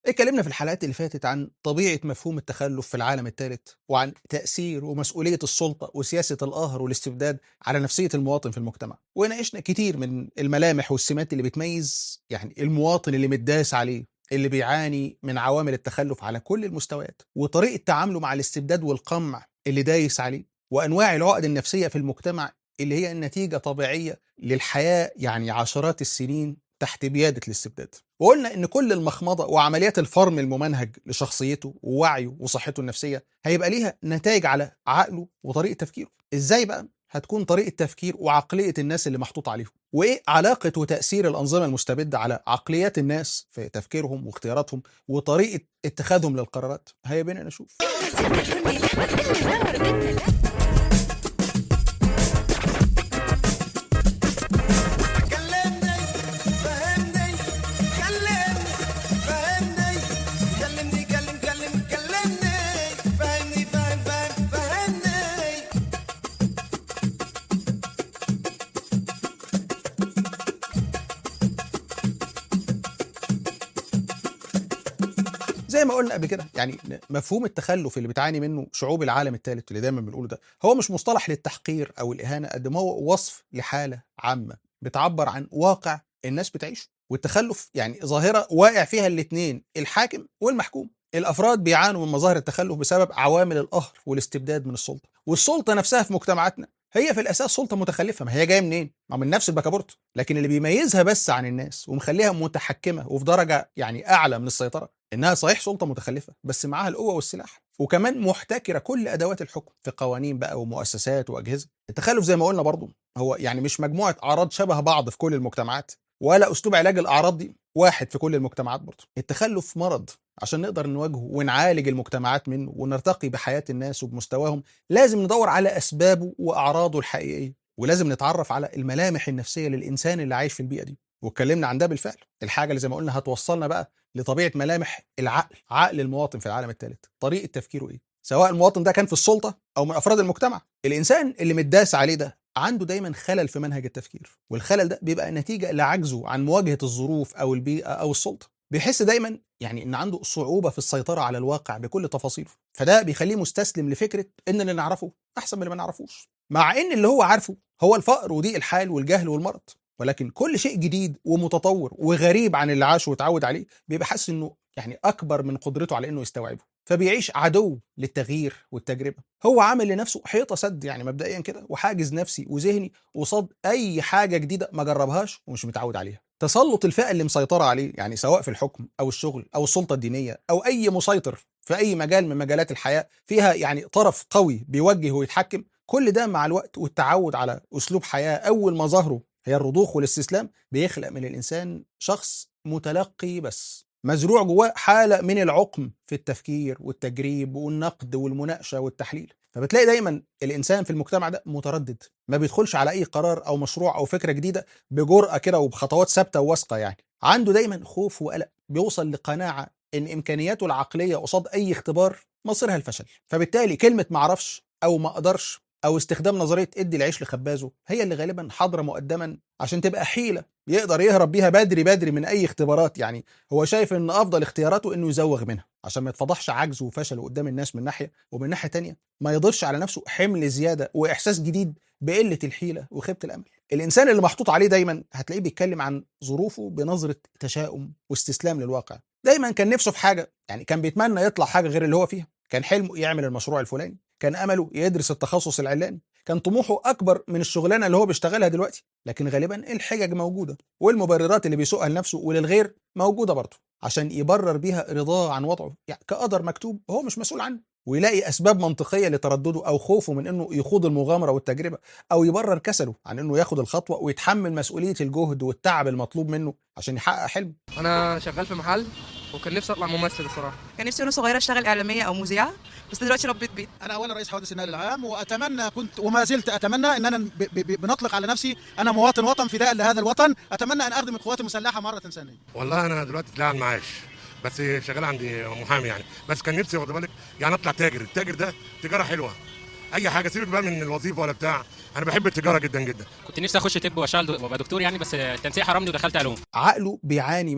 اتكلمنا في الحلقات اللي فاتت عن طبيعة مفهوم التخلف في العالم الثالث وعن تأثير ومسؤولية السلطة وسياسة القهر والاستبداد على نفسية المواطن في المجتمع وناقشنا كتير من الملامح والسمات اللي بتميز يعني المواطن اللي متداس عليه اللي بيعاني من عوامل التخلف على كل المستويات وطريقة تعامله مع الاستبداد والقمع اللي دايس عليه وأنواع العقد النفسية في المجتمع اللي هي النتيجة طبيعية للحياة يعني عشرات السنين تحت بيادة الاستبداد وقلنا ان كل المخمضة وعمليات الفرم الممنهج لشخصيته ووعيه وصحته النفسية هيبقى ليها نتائج على عقله وطريقة تفكيره ازاي بقى هتكون طريقة تفكير وعقلية الناس اللي محطوط عليهم وايه علاقة وتأثير الأنظمة المستبدة على عقليات الناس في تفكيرهم واختياراتهم وطريقة اتخاذهم للقرارات هيا بينا نشوف كلمني فهمني كلمني فهمني كلمني كلم كلم كلمني فهمني فهم فهم فهمني زي ما قلنا قبل كده يعني مفهوم التخلف اللي بتعاني منه شعوب العالم الثالث اللي دايما بنقوله ده هو مش مصطلح للتحقير او الاهانه قد ما هو وصف لحاله عامه بتعبر عن واقع الناس بتعيشه والتخلف يعني ظاهره واقع فيها الاثنين الحاكم والمحكوم الافراد بيعانوا من مظاهر التخلف بسبب عوامل القهر والاستبداد من السلطه والسلطه نفسها في مجتمعاتنا هي في الاساس سلطه متخلفه ما هي جايه منين ما من نفس البكابورت لكن اللي بيميزها بس عن الناس ومخليها متحكمه وفي درجه يعني اعلى من السيطره انها صحيح سلطه متخلفه بس معاها القوه والسلاح وكمان محتكره كل ادوات الحكم في قوانين بقى ومؤسسات واجهزه التخلف زي ما قلنا برضو هو يعني مش مجموعه اعراض شبه بعض في كل المجتمعات ولا اسلوب علاج الاعراض دي واحد في كل المجتمعات برضه التخلف مرض عشان نقدر نواجهه ونعالج المجتمعات منه ونرتقي بحياه الناس وبمستواهم لازم ندور على اسبابه واعراضه الحقيقيه ولازم نتعرف على الملامح النفسيه للانسان اللي عايش في البيئه دي واتكلمنا عن ده بالفعل الحاجه اللي زي ما قلنا هتوصلنا بقى لطبيعه ملامح العقل عقل المواطن في العالم الثالث طريقه تفكيره ايه سواء المواطن ده كان في السلطه او من افراد المجتمع الانسان اللي متداس عليه ده عنده دايما خلل في منهج التفكير والخلل ده بيبقى نتيجه لعجزه عن مواجهه الظروف او البيئه او السلطه بيحس دايما يعني ان عنده صعوبه في السيطره على الواقع بكل تفاصيله فده بيخليه مستسلم لفكره ان اللي نعرفه احسن من اللي ما نعرفوش مع ان اللي هو عارفه هو الفقر وضيق الحال والجهل والمرض ولكن كل شيء جديد ومتطور وغريب عن اللي عاشه واتعود عليه بيبقى حاسس انه يعني اكبر من قدرته على انه يستوعبه فبيعيش عدو للتغيير والتجربه هو عامل لنفسه حيطه سد يعني مبدئيا كده وحاجز نفسي وذهني قصاد اي حاجه جديده ما جربهاش ومش متعود عليها تسلط الفئه اللي مسيطره عليه يعني سواء في الحكم او الشغل او السلطه الدينيه او اي مسيطر في اي مجال من مجالات الحياه فيها يعني طرف قوي بيوجه ويتحكم كل ده مع الوقت والتعود على اسلوب حياه اول ما ظهره هي الرضوخ والاستسلام بيخلق من الانسان شخص متلقي بس مزروع جواه حاله من العقم في التفكير والتجريب والنقد والمناقشه والتحليل فبتلاقي دايما الانسان في المجتمع ده متردد ما بيدخلش على اي قرار او مشروع او فكره جديده بجرأه كده وبخطوات ثابته وواثقه يعني عنده دايما خوف وقلق بيوصل لقناعه ان امكانياته العقليه قصاد اي اختبار مصيرها الفشل فبالتالي كلمه معرفش او ما اقدرش او استخدام نظريه ادي العيش لخبازه هي اللي غالبا حاضره مقدما عشان تبقى حيله يقدر يهرب بيها بدري بدري من اي اختبارات يعني هو شايف ان افضل اختياراته انه يزوغ منها عشان ما يتفضحش عجزه وفشله قدام الناس من ناحيه ومن ناحيه تانية ما يضيفش على نفسه حمل زياده واحساس جديد بقله الحيله وخيبه الامل الانسان اللي محطوط عليه دايما هتلاقيه بيتكلم عن ظروفه بنظره تشاؤم واستسلام للواقع دايما كان نفسه في حاجه يعني كان بيتمنى يطلع حاجه غير اللي هو فيها كان حلمه يعمل المشروع الفلاني كان امله يدرس التخصص العلاني كان طموحه اكبر من الشغلانه اللي هو بيشتغلها دلوقتي لكن غالبا الحجج موجوده والمبررات اللي بيسوقها لنفسه وللغير موجوده برضه عشان يبرر بيها رضاه عن وضعه يعني كقدر مكتوب هو مش مسؤول عنه ويلاقي اسباب منطقيه لتردده او خوفه من انه يخوض المغامره والتجربه او يبرر كسله عن انه ياخد الخطوه ويتحمل مسؤوليه الجهد والتعب المطلوب منه عشان يحقق حلمه انا شغال في محل وكان نفسي اطلع ممثل الصراحه كان نفسي وانا صغيره اشتغل اعلاميه او مذيعه بس دلوقتي ربيت بيت انا اولا رئيس حوادث النقل العام واتمنى كنت وما زلت اتمنى ان انا ب- ب- بنطلق على نفسي انا مواطن وطن فداء لهذا الوطن اتمنى ان اخدم القوات المسلحه مره ثانيه والله انا دلوقتي طلع على المعاش بس شغال عندي محامي يعني بس كان نفسي واخد بالك يعني اطلع تاجر التاجر ده تجاره حلوه اي حاجه سيبك بقى من الوظيفه ولا بتاع انا بحب التجاره جدا جدا كنت نفسي اخش طب واشتغل وابقى دكتور يعني بس التنسيق حرمني ودخلت علوم عقله بيعاني من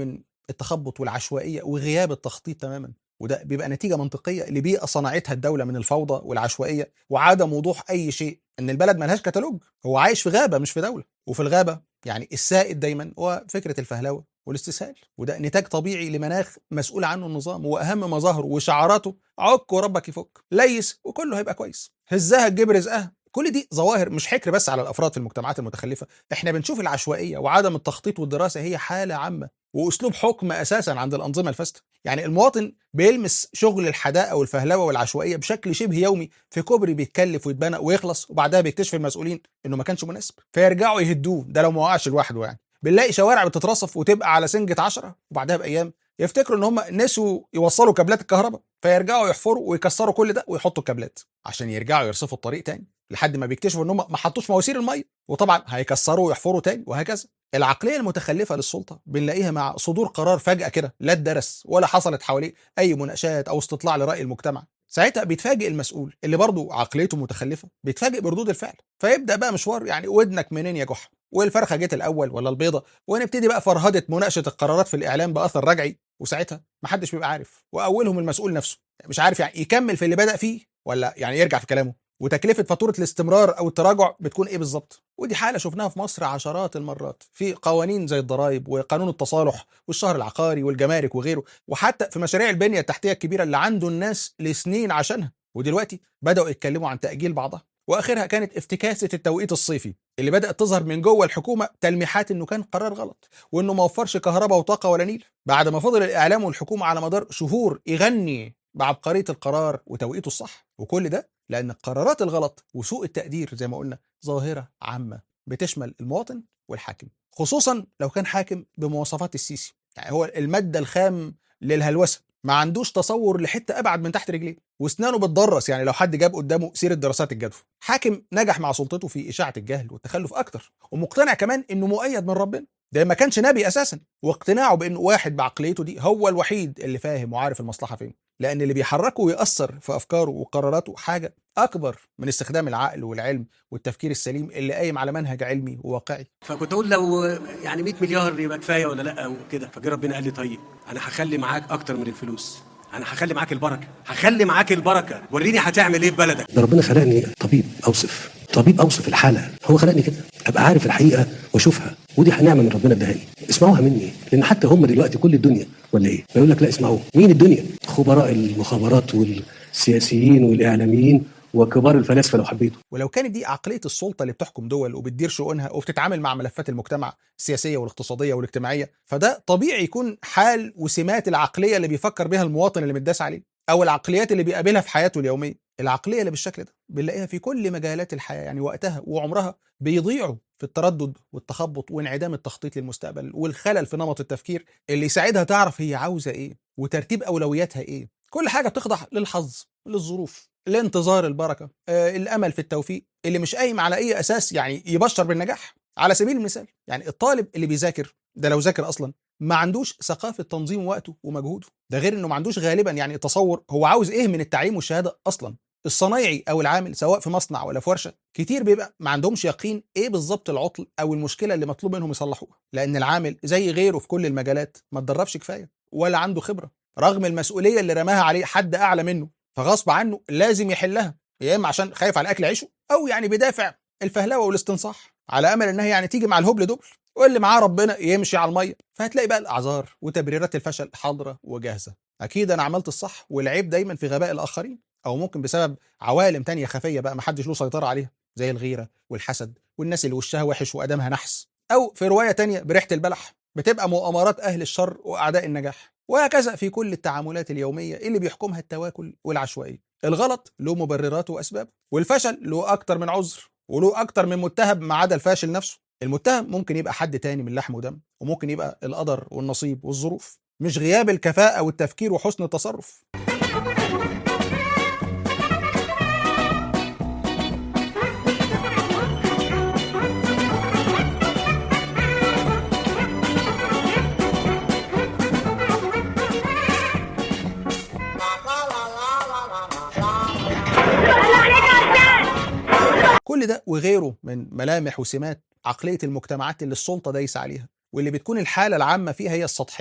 التخبط والعشوائيه وغياب التخطيط تماما وده بيبقى نتيجه منطقيه لبيئه صنعتها الدوله من الفوضى والعشوائيه وعدم وضوح اي شيء ان البلد ملهاش كتالوج هو عايش في غابه مش في دوله وفي الغابه يعني السائد دايما هو فكره الفهلوه والاستسهال وده نتاج طبيعي لمناخ مسؤول عنه النظام واهم مظاهره وشعاراته عك وربك يفك ليس وكله هيبقى كويس هزها تجيب رزقها كل دي ظواهر مش حكر بس على الافراد في المجتمعات المتخلفه احنا بنشوف العشوائيه وعدم التخطيط والدراسه هي حاله عامه واسلوب حكم اساسا عند الانظمه الفاسده يعني المواطن بيلمس شغل الحداقه والفهلوه والعشوائيه بشكل شبه يومي في كوبري بيتكلف ويتبنى ويخلص وبعدها بيكتشف المسؤولين انه ما كانش مناسب فيرجعوا يهدوه ده لو ما وقعش لوحده يعني بنلاقي شوارع بتترصف وتبقى على سنجة عشرة وبعدها بأيام يفتكروا ان هم نسوا يوصلوا كابلات الكهرباء فيرجعوا يحفروا ويكسروا كل ده ويحطوا الكابلات عشان يرجعوا يرصفوا الطريق تاني لحد ما بيكتشفوا ان هم ما حطوش مواسير الميه وطبعا هيكسروا ويحفروا تاني وهكذا العقليه المتخلفه للسلطه بنلاقيها مع صدور قرار فجاه كده لا اتدرس ولا حصلت حواليه اي مناقشات او استطلاع لراي المجتمع ساعتها بيتفاجئ المسؤول اللي برضه عقليته متخلفه بيتفاجئ بردود الفعل فيبدا بقى مشوار يعني ودنك منين يا جحا والفرخه جت الاول ولا البيضه ونبتدي بقى فرهده مناقشه القرارات في الاعلام باثر رجعي وساعتها محدش بيبقى عارف واولهم المسؤول نفسه مش عارف يعني يكمل في اللي بدا فيه ولا يعني يرجع في كلامه وتكلفه فاتوره الاستمرار او التراجع بتكون ايه بالظبط ودي حاله شفناها في مصر عشرات المرات في قوانين زي الضرائب وقانون التصالح والشهر العقاري والجمارك وغيره وحتى في مشاريع البنيه التحتيه الكبيره اللي عنده الناس لسنين عشانها ودلوقتي بداوا يتكلموا عن تاجيل بعضها واخرها كانت افتكاسه التوقيت الصيفي اللي بدات تظهر من جوه الحكومه تلميحات انه كان قرار غلط وانه ما وفرش كهرباء وطاقه ولا نيل بعد ما فضل الاعلام والحكومه على مدار شهور يغني بعبقريه القرار وتوقيته الصح وكل ده لان القرارات الغلط وسوء التقدير زي ما قلنا ظاهره عامه بتشمل المواطن والحاكم خصوصا لو كان حاكم بمواصفات السيسي يعني هو الماده الخام للهلوسه ما عندوش تصور لحته ابعد من تحت رجليه واسنانه بتدرس يعني لو حد جاب قدامه سيره دراسات الجدوى حاكم نجح مع سلطته في اشاعه الجهل والتخلف اكتر ومقتنع كمان انه مؤيد من ربنا ده ما كانش نبي اساسا واقتناعه بانه واحد بعقليته دي هو الوحيد اللي فاهم وعارف المصلحه فين لان اللي بيحركه ويأثر في افكاره وقراراته حاجه اكبر من استخدام العقل والعلم والتفكير السليم اللي قايم على منهج علمي وواقعي فكنت اقول لو يعني 100 مليار يبقى كفايه ولا لا وكده فجه ربنا قال لي طيب انا هخلي معاك اكتر من الفلوس انا هخلي معاك البركه هخلي معاك البركه وريني هتعمل ايه في بلدك ده ربنا خلقني طبيب اوصف طبيب اوصف الحاله هو خلقني كده ابقى عارف الحقيقه واشوفها ودي نعمه من ربنا اداها لي اسمعوها مني لان حتى هم دلوقتي كل الدنيا ولا ايه بيقول لك لا اسمعوه مين الدنيا خبراء المخابرات والسياسيين والاعلاميين وكبار الفلاسفه لو حبيتوا ولو كانت دي عقليه السلطه اللي بتحكم دول وبتدير شؤونها وبتتعامل مع ملفات المجتمع السياسيه والاقتصاديه والاجتماعيه فده طبيعي يكون حال وسمات العقليه اللي بيفكر بها المواطن اللي متداس عليه او العقليات اللي بيقابلها في حياته اليوميه العقليه اللي بالشكل ده بنلاقيها في كل مجالات الحياه يعني وقتها وعمرها بيضيعوا في التردد والتخبط وانعدام التخطيط للمستقبل والخلل في نمط التفكير اللي يساعدها تعرف هي عاوزه ايه وترتيب اولوياتها ايه كل حاجه بتخضع للحظ للظروف لانتظار البركه آه الامل في التوفيق اللي مش قايم على اي اساس يعني يبشر بالنجاح على سبيل المثال يعني الطالب اللي بيذاكر ده لو ذاكر اصلا ما عندوش ثقافه تنظيم وقته ومجهوده ده غير انه ما عندوش غالبا يعني تصور هو عاوز ايه من التعليم والشهاده اصلا الصنايعي او العامل سواء في مصنع ولا في ورشه كتير بيبقى ما عندهمش يقين ايه بالظبط العطل او المشكله اللي مطلوب منهم يصلحوها لان العامل زي غيره في كل المجالات ما اتدربش كفايه ولا عنده خبره رغم المسؤوليه اللي رماها عليه حد اعلى منه فغصب عنه لازم يحلها يا اما عشان خايف على اكل عيشه او يعني بدافع الفهلوه والاستنصاح على امل انها يعني تيجي مع الهبل دبل واللي معاه ربنا يمشي على الميه فهتلاقي بقى الاعذار وتبريرات الفشل حاضره وجاهزه اكيد انا عملت الصح والعيب دايما في غباء الاخرين او ممكن بسبب عوالم تانية خفيه بقى محدش له سيطره عليها زي الغيره والحسد والناس اللي وشها وحش وادمها نحس او في روايه تانية بريحه البلح بتبقى مؤامرات اهل الشر واعداء النجاح وهكذا في كل التعاملات اليوميه اللي بيحكمها التواكل والعشوائيه الغلط له مبررات واسباب والفشل له اكتر من عذر وله اكتر من متهم ما عدا الفاشل نفسه المتهم ممكن يبقى حد تاني من لحم ودم وممكن يبقى القدر والنصيب والظروف مش غياب الكفاءة والتفكير وحسن التصرف كل ده وغيره من ملامح وسمات عقلية المجتمعات اللي السلطة دايسة عليها واللي بتكون الحالة العامة فيها هي السطحية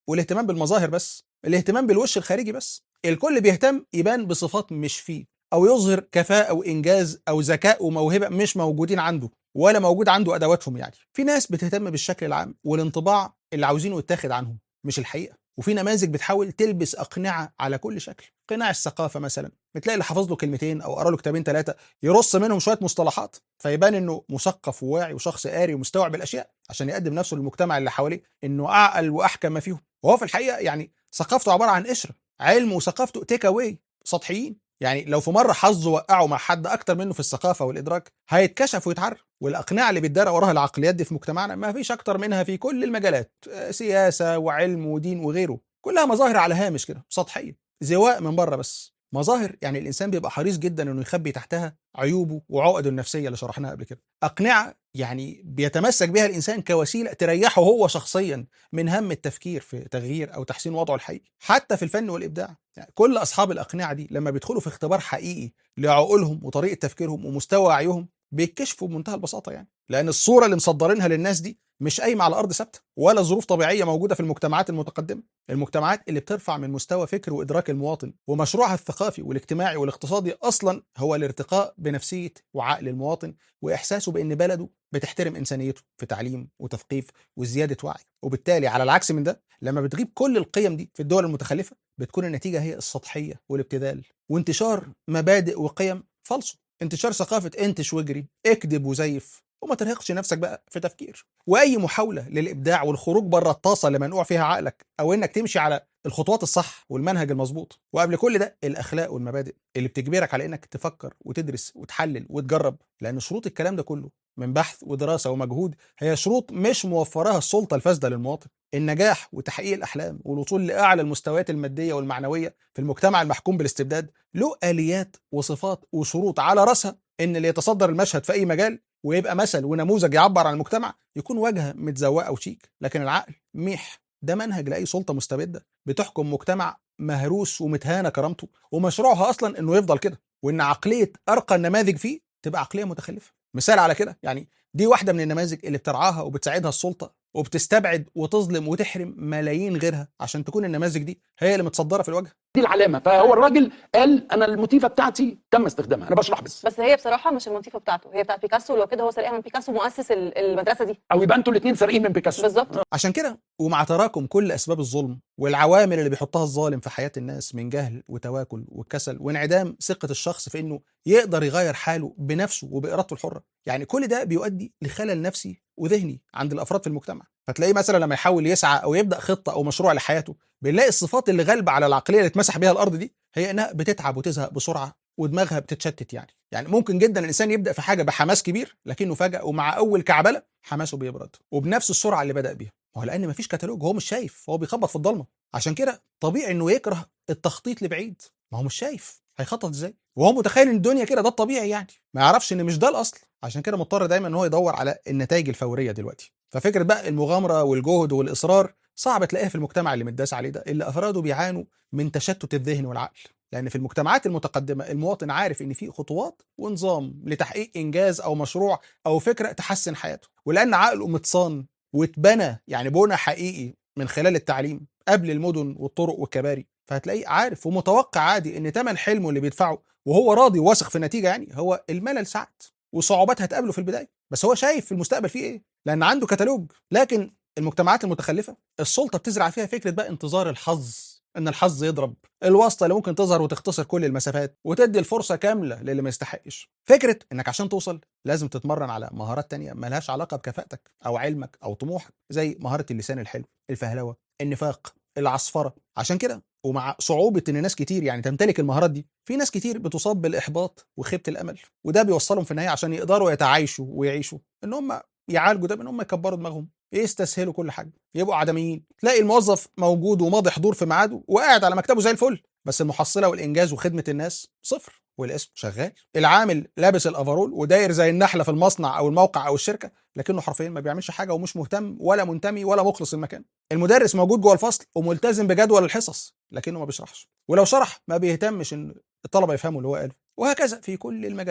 والاهتمام بالمظاهر بس الاهتمام بالوش الخارجي بس الكل بيهتم يبان بصفات مش فيه او يظهر كفاءه وانجاز او ذكاء وموهبه مش موجودين عنده ولا موجود عنده ادواتهم يعني في ناس بتهتم بالشكل العام والانطباع اللي عاوزينه يتاخد عنهم مش الحقيقه وفي نماذج بتحاول تلبس اقنعه على كل شكل قناع الثقافه مثلا بتلاقي اللي حافظ له كلمتين او قرا له كتابين ثلاثه يرص منهم شويه مصطلحات فيبان انه مثقف وواعي وشخص قاري ومستوعب الاشياء عشان يقدم نفسه للمجتمع اللي حواليه انه اعقل واحكم ما فيهم وهو في الحقيقه يعني ثقافته عباره عن قشره علم وثقافته تيك اواي سطحيين يعني لو في مره حظه وقعه مع حد اكتر منه في الثقافه والادراك هيتكشف ويتعرف والاقنعه اللي بيتدارى وراها العقليات دي في مجتمعنا ما فيش اكتر منها في كل المجالات آه، سياسه وعلم ودين وغيره كلها مظاهر على هامش كده سطحيه زواء من بره بس مظاهر يعني الانسان بيبقى حريص جدا انه يخبي تحتها عيوبه وعقده النفسيه اللي شرحناها قبل كده اقنعه يعني بيتمسك بها الانسان كوسيله تريحه هو شخصيا من هم التفكير في تغيير او تحسين وضعه الحقيقي حتى في الفن والابداع يعني كل اصحاب الاقنعه دي لما بيدخلوا في اختبار حقيقي لعقولهم وطريقه تفكيرهم ومستوى وعيهم بيتكشفوا بمنتهى البساطه يعني لان الصوره اللي مصدرينها للناس دي مش قايمه على ارض ثابته ولا ظروف طبيعيه موجوده في المجتمعات المتقدمه المجتمعات اللي بترفع من مستوى فكر وادراك المواطن ومشروعها الثقافي والاجتماعي والاقتصادي اصلا هو الارتقاء بنفسيه وعقل المواطن واحساسه بان بلده بتحترم انسانيته في تعليم وتثقيف وزياده وعي وبالتالي على العكس من ده لما بتغيب كل القيم دي في الدول المتخلفه بتكون النتيجه هي السطحيه والابتذال وانتشار مبادئ وقيم فالصو انتشار ثقافه انتش واجري اكذب وزيف وما ترهقش نفسك بقى في تفكير واي محاوله للابداع والخروج بره الطاسه اللي منقوع فيها عقلك او انك تمشي على الخطوات الصح والمنهج المظبوط وقبل كل ده الاخلاق والمبادئ اللي بتجبرك على انك تفكر وتدرس وتحلل وتجرب لان شروط الكلام ده كله من بحث ودراسه ومجهود هي شروط مش موفراها السلطه الفاسده للمواطن النجاح وتحقيق الاحلام والوصول لاعلى المستويات الماديه والمعنويه في المجتمع المحكوم بالاستبداد له اليات وصفات وشروط على راسها ان اللي يتصدر المشهد في اي مجال ويبقى مثل ونموذج يعبر عن المجتمع يكون واجهه متزوقه وشيك لكن العقل ميح ده منهج لاي سلطه مستبده بتحكم مجتمع مهروس ومتهانه كرامته ومشروعها اصلا انه يفضل كده وان عقليه ارقى النماذج فيه تبقى عقليه متخلفه مثال على كده يعني دي واحده من النماذج اللي بترعاها وبتساعدها السلطه وبتستبعد وتظلم وتحرم ملايين غيرها عشان تكون النماذج دي هي اللي متصدره في الوجه دي العلامه فهو الراجل قال انا الموتيفه بتاعتي تم استخدامها انا بشرح بس بس هي بصراحه مش الموتيفه بتاعته هي بتاعت بيكاسو لو كده هو سرقها من بيكاسو مؤسس ال- المدرسه دي او يبقى انتوا الاثنين سارقين من بيكاسو بالظبط عشان كده ومع تراكم كل اسباب الظلم والعوامل اللي بيحطها الظالم في حياه الناس من جهل وتواكل والكسل وانعدام ثقه الشخص في انه يقدر يغير حاله بنفسه وبارادته الحره يعني كل ده بيؤدي لخلل نفسي وذهني عند الافراد في المجتمع فتلاقيه مثلا لما يحاول يسعى او يبدا خطه او مشروع لحياته بنلاقي الصفات اللي غالبه على العقليه اللي اتمسح بيها الارض دي هي انها بتتعب وتزهق بسرعه ودماغها بتتشتت يعني يعني ممكن جدا الانسان يبدا في حاجه بحماس كبير لكنه فجاه ومع اول كعبله حماسه بيبرد وبنفس السرعه اللي بدا بيها ما هو لان مفيش كتالوج هو مش شايف هو بيخبط في الضلمه عشان كده طبيعي انه يكره التخطيط لبعيد ما هو مش شايف هيخطط ازاي وهو متخيل ان الدنيا كده ده الطبيعي يعني ما يعرفش ان مش ده الاصل عشان كده مضطر دايما ان هو يدور على النتائج الفوريه دلوقتي ففكره بقى المغامره والجهد والاصرار صعب تلاقيها في المجتمع اللي متداس عليه ده اللي افراده بيعانوا من تشتت الذهن والعقل لان في المجتمعات المتقدمه المواطن عارف ان في خطوات ونظام لتحقيق انجاز او مشروع او فكره تحسن حياته ولان عقله متصان واتبنى يعني بنى حقيقي من خلال التعليم قبل المدن والطرق والكباري فهتلاقيه عارف ومتوقع عادي ان تمن حلمه اللي بيدفعه وهو راضي وواثق في النتيجه يعني هو الملل ساعات وصعوبات هتقابله في البدايه بس هو شايف في المستقبل فيه ايه لان عنده كتالوج لكن المجتمعات المتخلفه السلطه بتزرع فيها فكره بقى انتظار الحظ ان الحظ يضرب الواسطه اللي ممكن تظهر وتختصر كل المسافات وتدي الفرصه كامله للي ما يستحقش فكره انك عشان توصل لازم تتمرن على مهارات تانية ملهاش علاقه بكفاءتك او علمك او طموحك زي مهاره اللسان الحلو الفهلوه النفاق العصفره عشان كده ومع صعوبه ان ناس كتير يعني تمتلك المهارات دي في ناس كتير بتصاب بالاحباط وخيبه الامل وده بيوصلهم في النهايه عشان يقدروا يتعايشوا ويعيشوا ان هم يعالجوا ده بان هم يكبروا دماغهم يستسهلوا كل حاجه يبقوا عدميين تلاقي الموظف موجود وماضي حضور في ميعاده وقاعد على مكتبه زي الفل بس المحصله والانجاز وخدمه الناس صفر والاسم شغال العامل لابس الافرول وداير زي النحله في المصنع او الموقع او الشركه لكنه حرفيا ما بيعملش حاجه ومش مهتم ولا منتمي ولا مخلص المكان المدرس موجود جوه الفصل وملتزم بجدول الحصص لكنه ما بيشرحش ولو شرح ما بيهتمش ان الطلبه يفهموا اللي هو قاله وهكذا في كل المجالات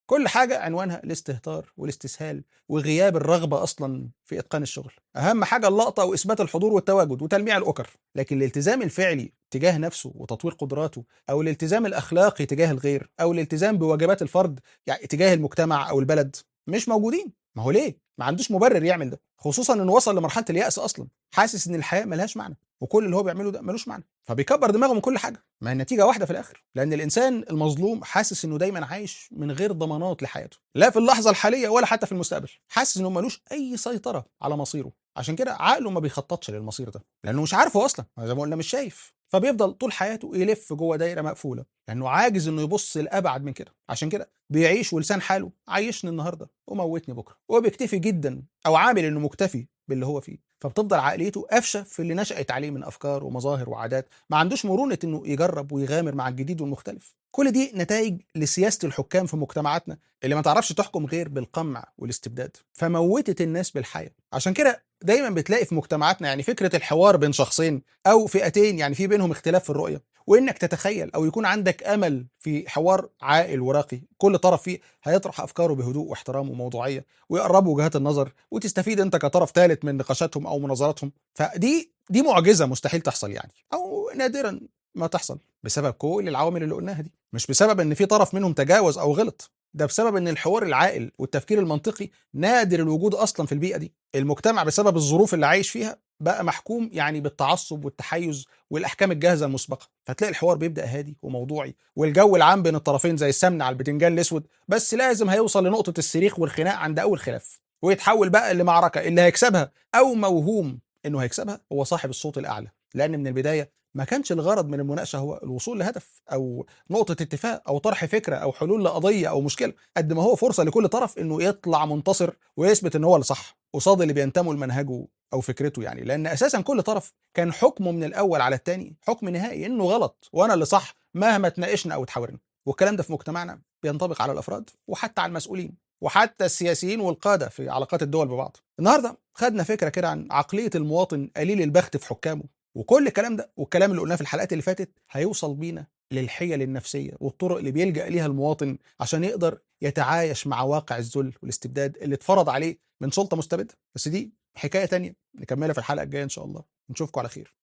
كل حاجه عنوانها الاستهتار والاستسهال وغياب الرغبه اصلا في اتقان الشغل اهم حاجه اللقطه واثبات الحضور والتواجد وتلميع الاكر لكن الالتزام الفعلي تجاه نفسه وتطوير قدراته او الالتزام الاخلاقي تجاه الغير او الالتزام بواجبات الفرد يعني تجاه المجتمع او البلد مش موجودين ما هو ليه ما عندوش مبرر يعمل ده خصوصا انه وصل لمرحله الياس اصلا حاسس ان الحياه ملهاش معنى وكل اللي هو بيعمله ده ملوش معنى فبيكبر دماغه من كل حاجه ما هي النتيجه واحده في الاخر لان الانسان المظلوم حاسس انه دايما عايش من غير ضمانات لحياته لا في اللحظه الحاليه ولا حتى في المستقبل حاسس انه ملوش اي سيطره على مصيره عشان كده عقله ما بيخططش للمصير ده لانه مش عارفه اصلا زي ما قلنا مش شايف فبيفضل طول حياته يلف جوه دايره مقفوله لانه عاجز انه يبص لابعد من كده عشان كده بيعيش ولسان حاله عيشني النهارده وموتني بكره وبيكتفي جدا او عامل انه مكتفي باللي هو فيه فبتفضل عقليته قافشه في اللي نشأت عليه من افكار ومظاهر وعادات ما عندوش مرونه انه يجرب ويغامر مع الجديد والمختلف كل دي نتائج لسياسه الحكام في مجتمعاتنا اللي ما تعرفش تحكم غير بالقمع والاستبداد فموتت الناس بالحياه عشان كده دايما بتلاقي في مجتمعاتنا يعني فكره الحوار بين شخصين او فئتين يعني في بينهم اختلاف في الرؤيه وانك تتخيل او يكون عندك امل في حوار عاقل وراقي كل طرف فيه هيطرح افكاره بهدوء واحترام وموضوعيه ويقربوا وجهات النظر وتستفيد انت كطرف ثالث من نقاشاتهم او مناظراتهم فدي دي معجزه مستحيل تحصل يعني او نادرا ما تحصل بسبب كل العوامل اللي قلناها دي مش بسبب ان في طرف منهم تجاوز او غلط ده بسبب ان الحوار العاقل والتفكير المنطقي نادر الوجود اصلا في البيئه دي المجتمع بسبب الظروف اللي عايش فيها بقى محكوم يعني بالتعصب والتحيز والاحكام الجاهزه المسبقه فتلاقي الحوار بيبدا هادي وموضوعي والجو العام بين الطرفين زي السمن على البتنجان الاسود بس لازم هيوصل لنقطه الصريخ والخناق عند اول خلاف ويتحول بقى لمعركه اللي هيكسبها او موهوم انه هيكسبها هو صاحب الصوت الاعلى لان من البدايه ما كانش الغرض من المناقشه هو الوصول لهدف او نقطه اتفاق او طرح فكره او حلول لقضيه او مشكله قد ما هو فرصه لكل طرف انه يطلع منتصر ويثبت ان هو اللي صح قصاد اللي بينتموا لمنهجه او فكرته يعني لان اساسا كل طرف كان حكمه من الاول على الثاني حكم نهائي انه غلط وانا اللي صح مهما تناقشنا او تحاورنا والكلام ده في مجتمعنا بينطبق على الافراد وحتى على المسؤولين وحتى السياسيين والقاده في علاقات الدول ببعض النهارده خدنا فكره كده عن عقليه المواطن قليل البخت في حكامه وكل الكلام ده والكلام اللي قلناه في الحلقات اللي فاتت هيوصل بينا للحيل النفسية والطرق اللي بيلجأ ليها المواطن عشان يقدر يتعايش مع واقع الذل والاستبداد اللي اتفرض عليه من سلطة مستبدة بس دي حكاية تانية نكملها في الحلقة الجاية إن شاء الله نشوفكم على خير